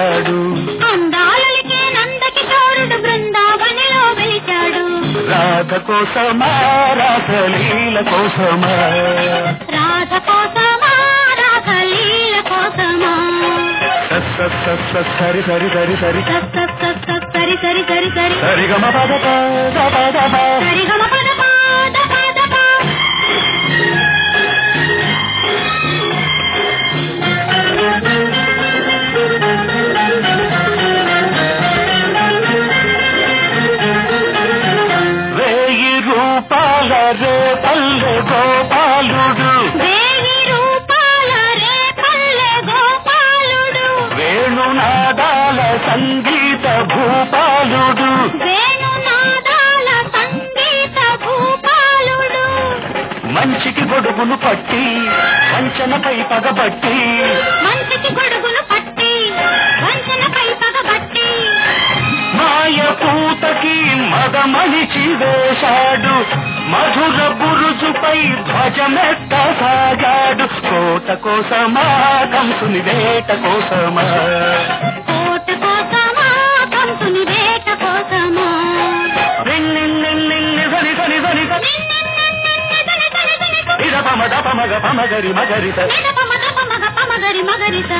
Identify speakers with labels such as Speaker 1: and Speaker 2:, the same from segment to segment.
Speaker 1: వెలిశాడు
Speaker 2: అందాలకే నందకిశోరుడు బృందావనిలో వెలిచాడు
Speaker 1: రాధ కోసమా రాసలీల కోసమా
Speaker 2: రాధ కోసమా రాసలీల కోసమా
Speaker 1: స- స- స- స- సరి సరి సరి సరి
Speaker 2: సస్ సస్ సస్ సస్ సరి సరి సరి సరి
Speaker 1: సరిగమ పద పద పద పద.
Speaker 2: సరిగమ పద పాద పాద పా.
Speaker 1: వేయి రూపాల రే పల్లె గోపాలుడు
Speaker 2: వేయి రూపాల రే పల్లె గోపాలుడు
Speaker 1: వేణునాదాల సంగీత భూపాలుడు
Speaker 2: వేణునాదాల సంగీత భూపాలుడు
Speaker 1: మంచికి గొడుగును పట్టి వంచనపై పగబట్టి
Speaker 2: మంచికి గొడుగును పట్టి వంచనపై పగబట్టి
Speaker 1: మాయ పూతకి మగమణిచి వేశాడు మధుర బురుజుపై ధ్వజమెత్త సాగాడు కోట కోసమా కంసుని వేట కోసమా
Speaker 2: కోట కోసమా కంసుని వేట కోసమా
Speaker 1: నిన్నిన్నిన్నిన్ని సని సని సని సని ఇద పమ దప మగ పమగరి మగరిత
Speaker 2: మగరి మగరిత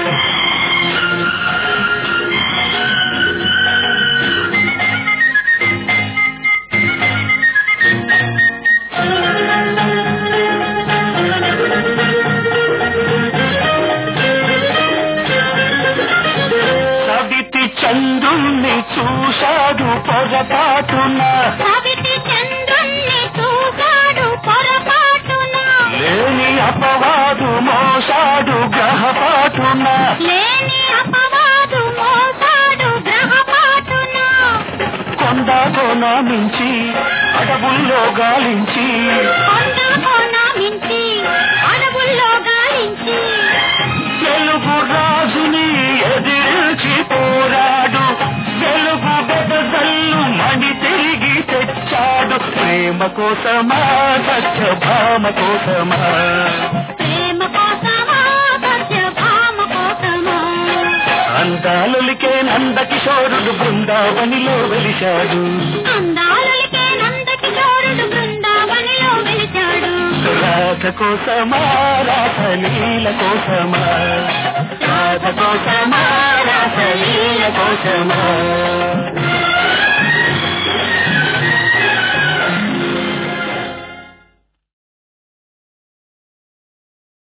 Speaker 1: సవితి చంద్రుణ్ణి చూశాడు పొరపాటున
Speaker 2: సవితి చంద్రుణ్ణి చూశాడు పొరపాటున
Speaker 1: లేని అపవాదు మోసాడు గ్రహపాటున
Speaker 2: లేని అపవాదు మోసాడు గ్రహపాటున
Speaker 1: కొండ కోన మించి అడవుల్లో గాలించి
Speaker 2: కొండ కోన మించి అడవుల్లో గాలించి
Speaker 1: తెలుగు రాజుని ఎదిరించి పోరాడు వెలుగు బెదజల్లు మణి తిరిగి తెచ్చాడు ప్రేమ కోసమా సత్యభామ కోసమా
Speaker 2: ప్రేమ కోసమా సత్యభామ కోసమా
Speaker 1: అందాలలికే నందకిశోరుడు బృందావనిలో వెలిశాడు
Speaker 2: అందాలకే నందకిశోరుడు బృందావనిలో వెలిచాడు
Speaker 1: రాధ కోసమా రాసలీల కోసమా రాధ కోసమా రాసలీల కోసమా